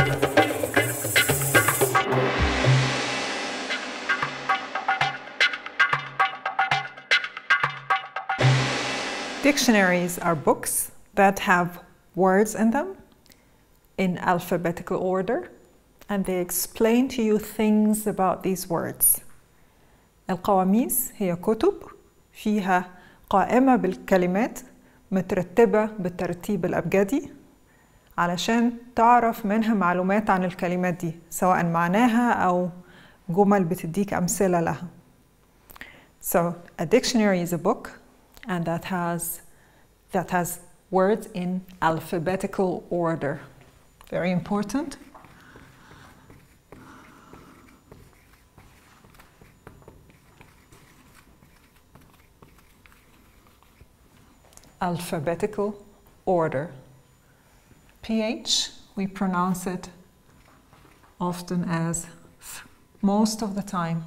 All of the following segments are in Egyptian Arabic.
Dictionaries are books that have words in them in alphabetical order and they explain to you things about these words. القواميس هي كتب فيها قائمة بالكلمات مترتبة بالترتيب الأبجدي علشان تعرف منها معلومات عن الكلمات دي سواء معناها أو جمل بتديك أمثلة لها. So a dictionary is a book and that has that has words in alphabetical order. Very important. Alphabetical order. PH, we pronounce it often as f, most of the time.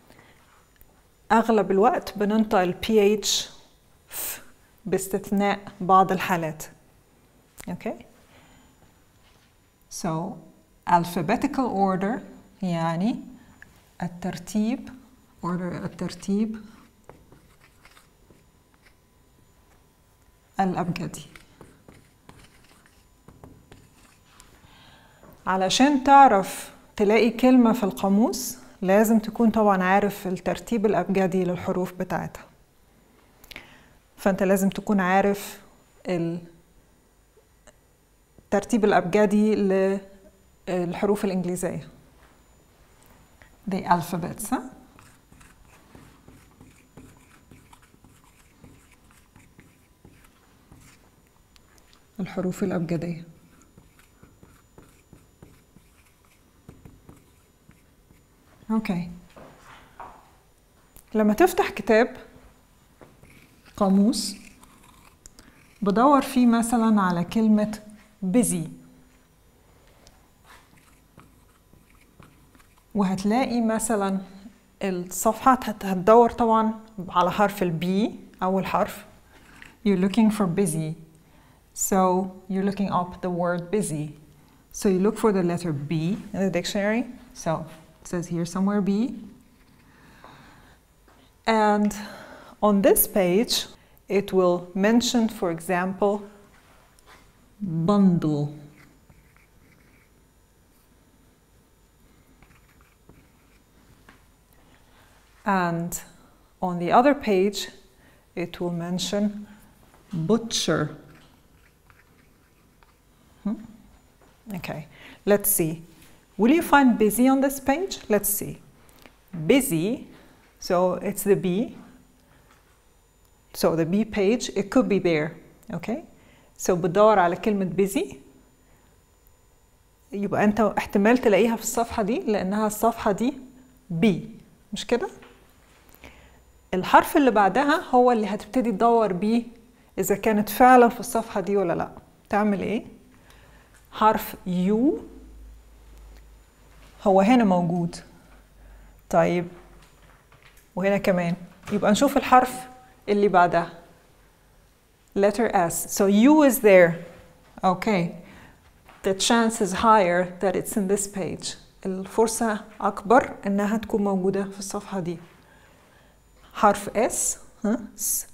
أغلب الوقت بننطق ال PH ف باستثناء بعض الحالات. Okay? So, alphabetical order يعني الترتيب order الترتيب الأبجدي. علشان تعرف تلاقي كلمة في القاموس لازم تكون طبعا عارف الترتيب الأبجدي للحروف بتاعتها فأنت لازم تكون عارف الترتيب الأبجدي للحروف الإنجليزية the alphabets ها؟ الحروف الأبجدية اوكي لما تفتح كتاب قاموس بدور فيه مثلا على كلمة busy وهتلاقي مثلا الصفحة هتدور طبعا على حرف البي أول حرف you're looking for busy so you're looking up the word busy so you look for the letter B in the dictionary so it says here somewhere B. And on this page, it will mention, for example, bundle. And on the other page, it will mention butcher. Hmm? Okay, let's see. Will you find busy on this page? Let's see. Busy, so it's the B. So the B page, it could be there, okay? So بدور على كلمة busy يبقى أنت احتمال تلاقيها في الصفحة دي لأنها الصفحة دي B مش كده؟ الحرف اللي بعدها هو اللي هتبتدي تدور بيه إذا كانت فعلا في الصفحة دي ولا لأ تعمل إيه؟ حرف U هو هنا موجود طيب وهنا كمان يبقى نشوف الحرف اللي بعدها letter S so U is there okay the chance is higher that it's in this page الفرصة أكبر إنها تكون موجودة في الصفحة دي حرف S ها S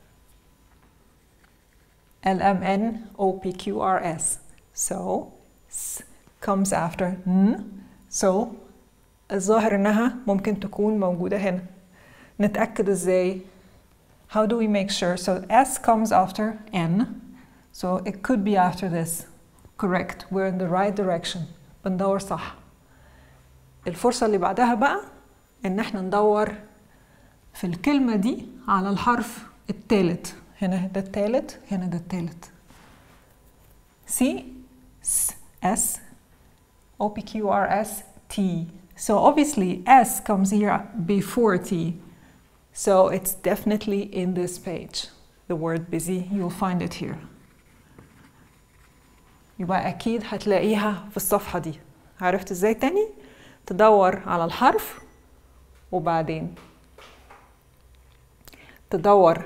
L M N O P Q R S so S comes after N so الظاهر انها ممكن تكون موجودة هنا نتأكد ازاي how do we make sure so S comes after N so it could be after this correct we're in the right direction بندور صح الفرصة اللي بعدها بقى ان احنا ندور في الكلمة دي على الحرف التالت هنا ده التالت هنا ده التالت C S S O P Q R S T. So obviously S comes here before T. So it's definitely in this page. The word busy, you'll find it here. يبقى أكيد هتلاقيها في الصفحة دي. عرفت ازاي تاني؟ تدور على الحرف وبعدين تدور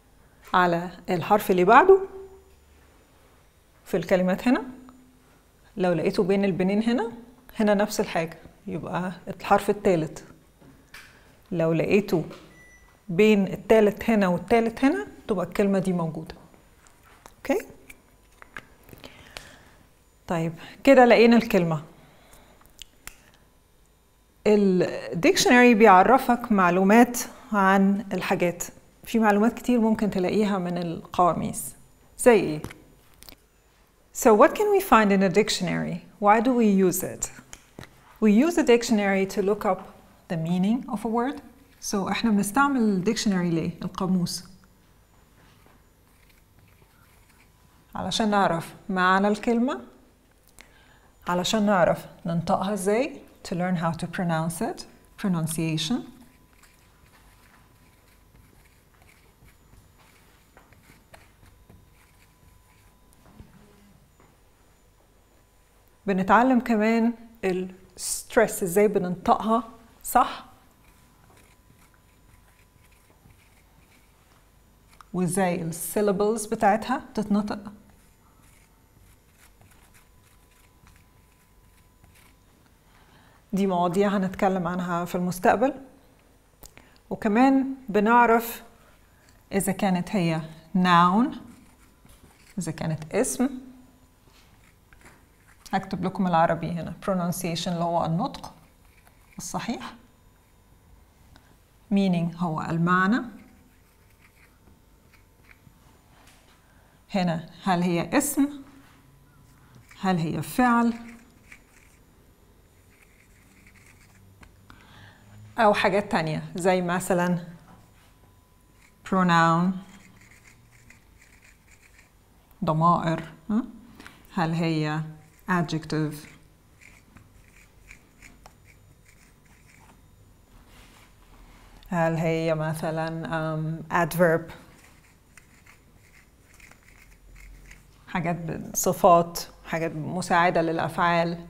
على الحرف اللي بعده في الكلمات هنا لو لقيته بين البنين هنا هنا نفس الحاجة يبقى الحرف الثالث لو لقيته بين الثالث هنا والثالث هنا تبقى الكلمة دي موجودة اوكي طيب كده لقينا الكلمة الديكشنري بيعرفك معلومات عن الحاجات في معلومات كتير ممكن تلاقيها من القواميس زي ايه So what can we find in a dictionary? Why do we use it? We use a dictionary to look up the meaning of a word. So احنا بنستعمل الديكشنري ليه؟ القاموس علشان نعرف معنى الكلمة علشان نعرف ننطقها ازاي to learn how to pronounce it pronunciation بنتعلم كمان الستريس ازاي بننطقها صح وازاي السيلابلز بتاعتها تتنطق دي مواضيع هنتكلم عنها في المستقبل وكمان بنعرف إذا كانت هي noun إذا كانت اسم هكتب لكم العربي هنا pronunciation اللي هو النطق الصحيح meaning هو المعنى هنا هل هي اسم هل هي فعل أو حاجات تانية زي مثلا pronoun ضمائر هل هي adjective هل هي مثلا um, adverb حاجات صفات حاجات مساعدة للأفعال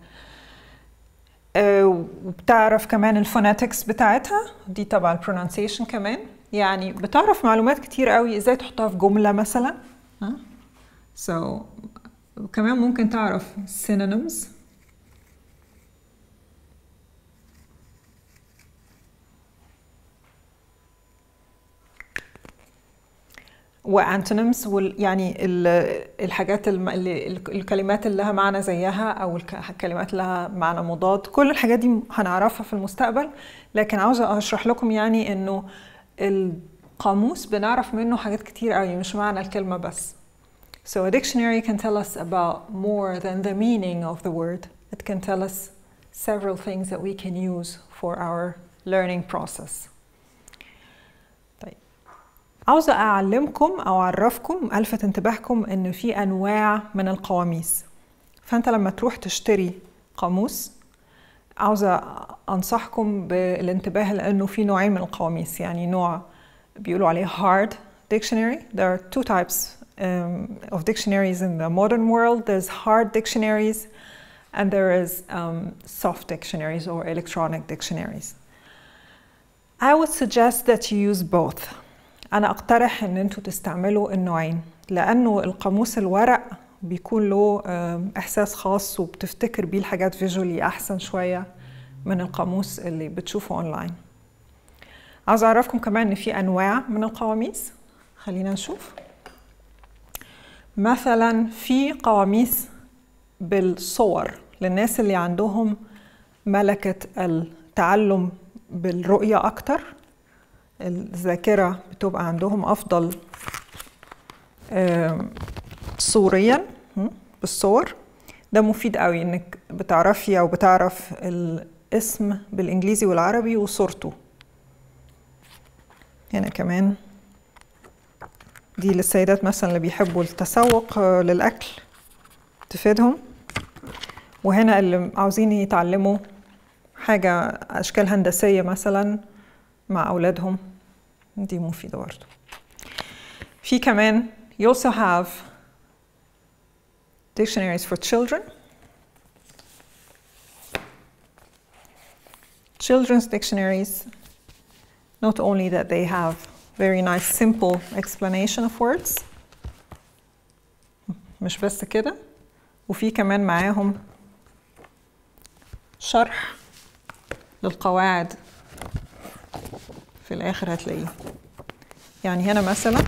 وبتعرف كمان الفوناتكس بتاعتها دي تبع البرونانسيشن كمان يعني بتعرف معلومات كتير قوي ازاي تحطها في جملة مثلا ها so كمان ممكن تعرف synonyms وانتونيمز يعني الحاجات اللي الكلمات اللي لها معنى زيها او الكلمات اللي لها معنى مضاد كل الحاجات دي هنعرفها في المستقبل لكن عاوزه اشرح لكم يعني انه القاموس بنعرف منه حاجات كتير قوي مش معنى الكلمه بس So a dictionary can tell us about more than the meaning of the word. It can tell us several things that we can use for our learning process. عاوزة أعلمكم أو أعرفكم ألفت انتباهكم إن في أنواع من القواميس فأنت لما تروح تشتري قاموس عاوزة أنصحكم بالانتباه لأنه في نوعين من القواميس يعني نوع بيقولوا عليه hard dictionary there are two types um, of dictionaries in the modern world there's hard dictionaries and there is um, soft dictionaries or electronic dictionaries I would suggest that you use both أنا أقترح إن أنتوا تستعملوا النوعين لأنه القاموس الورق بيكون له إحساس خاص وبتفتكر بيه الحاجات فيجولي أحسن شوية من القاموس اللي بتشوفه أونلاين عاوز أعرفكم كمان إن في أنواع من القواميس خلينا نشوف مثلا في قواميس بالصور للناس اللي عندهم ملكة التعلم بالرؤية أكتر الذاكرة بتبقى عندهم أفضل صوريا بالصور ده مفيد قوي انك بتعرفي او بتعرف الاسم بالانجليزي والعربي وصورته هنا كمان دي للسيدات مثلا اللي بيحبوا التسوق للاكل تفيدهم وهنا اللي عاوزين يتعلموا حاجة أشكال هندسية مثلا مع أولادهم دي مفيدة برضه في كمان you also have dictionaries for children children's dictionaries not only that they have very nice simple explanation of words مش بس كده وفي كمان معاهم شرح للقواعد في الآخر هتلاقيه يعني هنا مثلا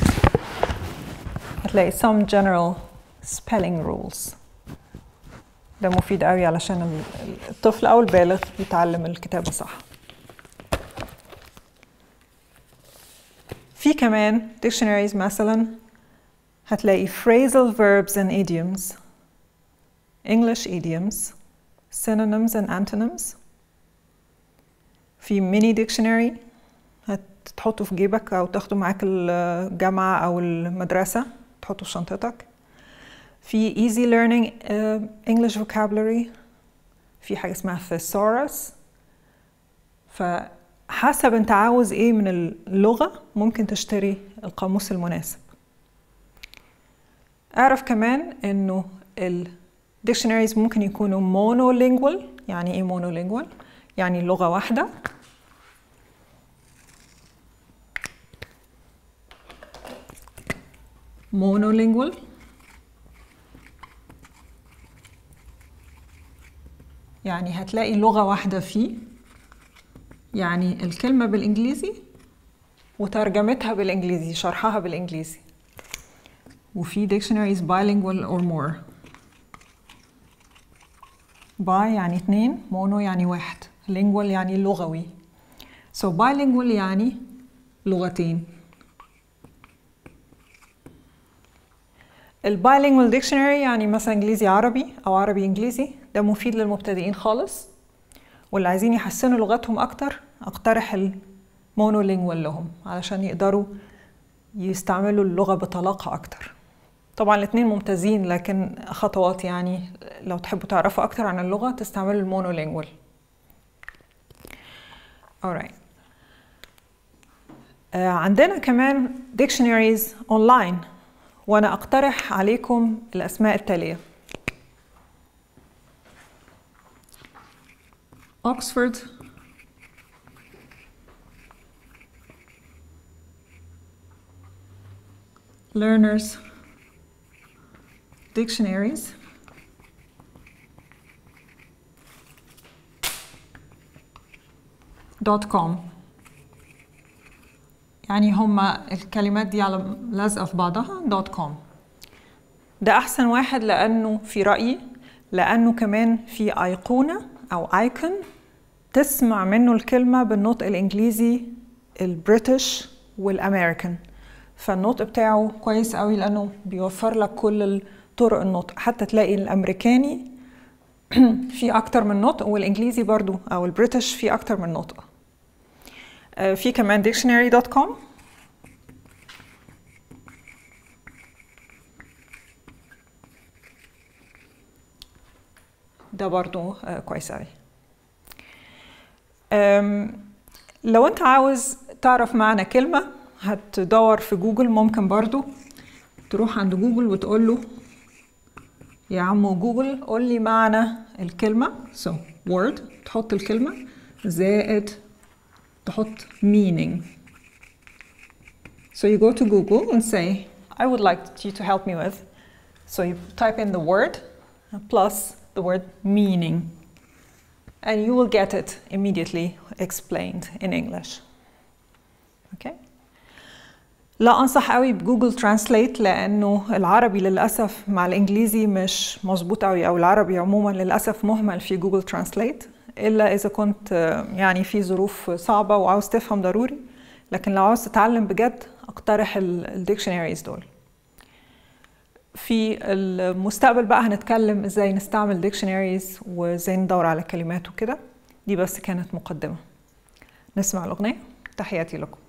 هتلاقي some general spelling rules ده مفيد قوي علشان الطفل أو البالغ يتعلم الكتابة صح في كمان dictionaries مثلا هتلاقي phrasal verbs and idioms English idioms synonyms and antonyms في mini dictionary هتحطه في جيبك أو تاخده معاك الجامعة أو المدرسة تحطه في شنطتك في easy learning uh, English vocabulary في حاجة اسمها thesaurus فحسب انت عاوز ايه من اللغة ممكن تشتري القاموس المناسب اعرف كمان انه ال dictionaries ممكن يكونوا monolingual يعني ايه monolingual يعني لغة واحدة monolingual يعني هتلاقي لغة واحدة فيه يعني الكلمة بالإنجليزي وترجمتها بالإنجليزي شرحها بالإنجليزي وفي dictionaries bilingual or more باي يعني اتنين مونو يعني واحد lingual يعني لغوي so bilingual يعني لغتين البايلينجوال ديكشنري يعني مثلا انجليزي عربي او عربي انجليزي ده مفيد للمبتدئين خالص واللي عايزين يحسنوا لغتهم اكتر اقترح المونولينجوال لهم علشان يقدروا يستعملوا اللغه بطلاقه اكتر طبعا الاثنين ممتازين لكن خطوات يعني لو تحبوا تعرفوا اكتر عن اللغه تستعملوا المونولينجوال alright آه عندنا كمان dictionaries online وانا اقترح عليكم الاسماء التاليه اوكسفورد learners dictionaries دوت كوم يعني هما الكلمات دي على لازقة في بعضها دوت كوم ده أحسن واحد لأنه في رأيي لأنه كمان في أيقونة أو أيكون تسمع منه الكلمة بالنطق الإنجليزي البريتش والأمريكان فالنطق بتاعه كويس قوي لأنه بيوفر لك كل طرق النطق حتى تلاقي الأمريكاني في أكتر من نطق والإنجليزي برضو أو البريتش في أكتر من نطق في كمان dictionary.com ده برضو كويس قوي لو انت عاوز تعرف معنى كلمة هتدور في جوجل ممكن برضو تروح عند جوجل وتقول له يا عمو جوجل قول لي معنى الكلمة so word تحط الكلمة زائد تحط meaning. So you go to Google and say, I would like you to help me with. So you type in the word plus the word meaning. And you will get it immediately explained in English. Okay? لا أنصح قوي بجوجل ترانسليت لأنه العربي للأسف مع الإنجليزي مش مظبوط قوي أو العربي عموما للأسف مهمل في جوجل ترانسليت الا اذا كنت يعني في ظروف صعبه وعاوز تفهم ضروري لكن لو عاوز تتعلم بجد اقترح الديكشنريز دول في المستقبل بقى هنتكلم ازاي نستعمل ديكشنريز وازاي ندور على كلمات وكده دي بس كانت مقدمه نسمع الاغنيه تحياتي لكم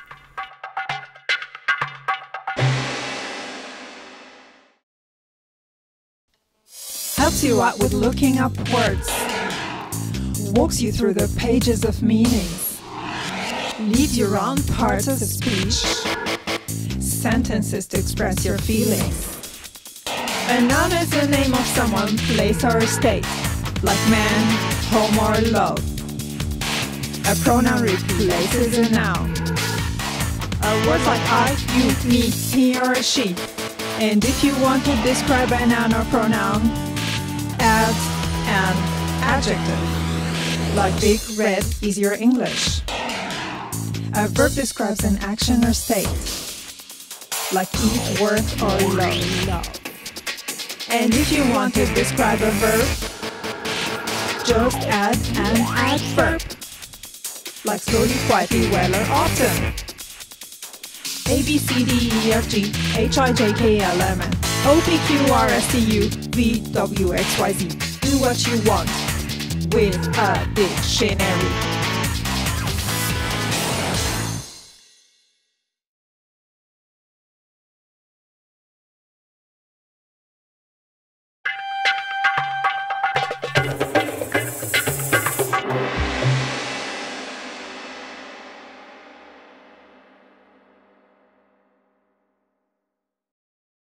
Helps you out with looking up words. walks you through the pages of meanings, leads you around parts of speech, sentences to express your feelings. A noun is the name of someone, place, or state, like man, home, or love. A pronoun replaces a noun. A word like I, you, me, he, or she. And if you want to describe a noun or pronoun, add an adjective, like big, red, easier English. A verb describes an action or state, like eat, work, or love. And if you want to describe a verb, just add an adverb, like slowly, quietly, well, or often. A, B, C, D, E, F, G, H, I, J, K, L, M, N, O, P, Q, R, S, T, U, V, W, X, Y, Z. Do what you want with a dictionary.